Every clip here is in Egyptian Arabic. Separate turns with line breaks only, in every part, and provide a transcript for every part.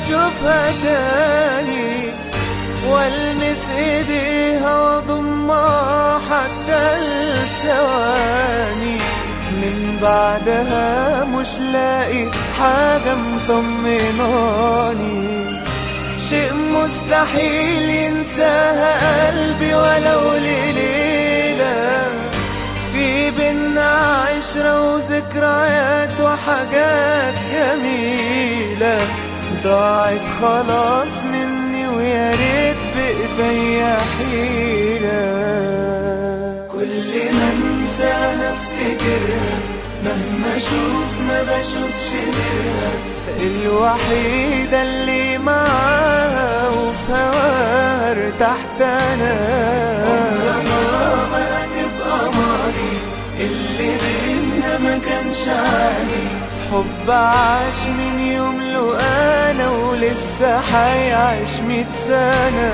اشوفها تاني والمس ايديها واضمها حتى الثواني من بعدها مش لاقي حاجة مطمناني شيء مستحيل ينساها قلبي ولو لليلة في بينا عشرة وذكريات وحاجات جميلة ضاعت خلاص مني ويا ريت بإيديا حيلة كل ما انساها افتكرها مهما اشوف ما بشوفش غيرها الوحيدة اللي معاها وفي هواها ارتحت انا عمرها ما هتبقى ماضي اللي بينا ما كانش عادي حب عاش من يوم له انا ولسه حيعيش ميت سنة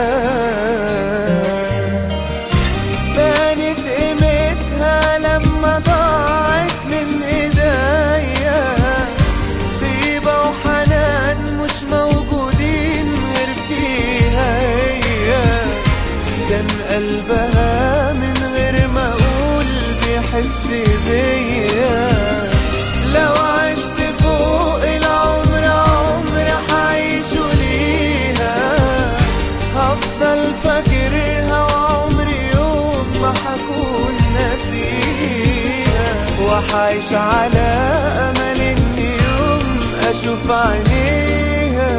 بانت قيمتها لما ضاعت من ايديا طيبة وحنان مش موجودين غير فيها هي كان قلبها من غير ما اقول بيحس بيا لو عشت فوق العمر عمر حعيشه ليها هفضل فاكرها وعمري يوم ما حكون ناسيها وحعيش على امل ان يوم اشوف عينيها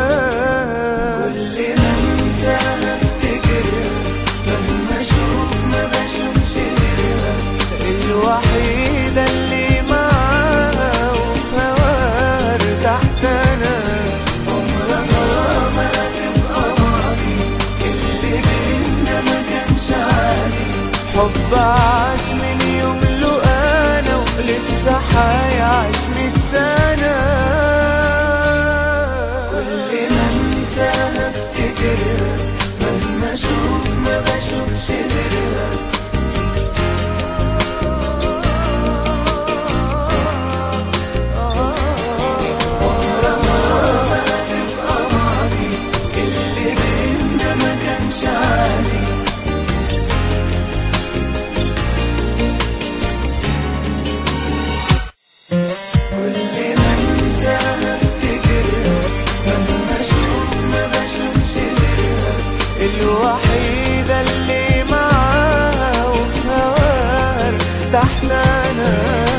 كل ما انساها افتكرها مهما اشوف ما بشوفش غيرها الوحيدة اللي معاها وفي هواها ارتحت انا عمرها ما هتبقى ماضي اللي بينا ما كانش عادي حب عاش من يوم له انا ولسه حيعيش ميت سنة كل ما انساها افتكرها مهما اشوف ما بشوفش غيرها اللي بينا ما كانش عادي كل ما انساها افتكرها مهما اشوف ما بشوفش غيرها الوحيدة اللي معاها وفي هواها ارتحت انا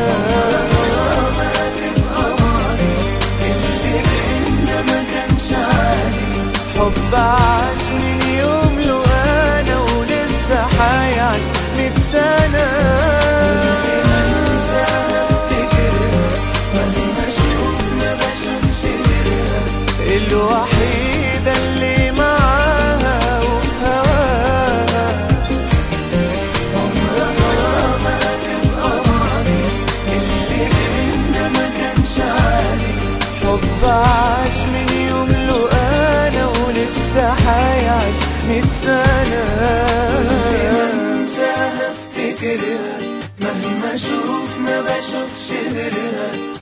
ما هتبقى ماضي اللي بينا ما كانش عادي حب عاش من يوم له انا ولسه حيعيش ميت سنة الوحيدة اللي معاها وفي هواها عمرها ما هتبقى ماضي اللي بينا ما كانش عادي حب عاش من يوم له انا ولسه حيعيش ميت سنة انساها افتكرها مهما اشوف ما بشوفش غيرها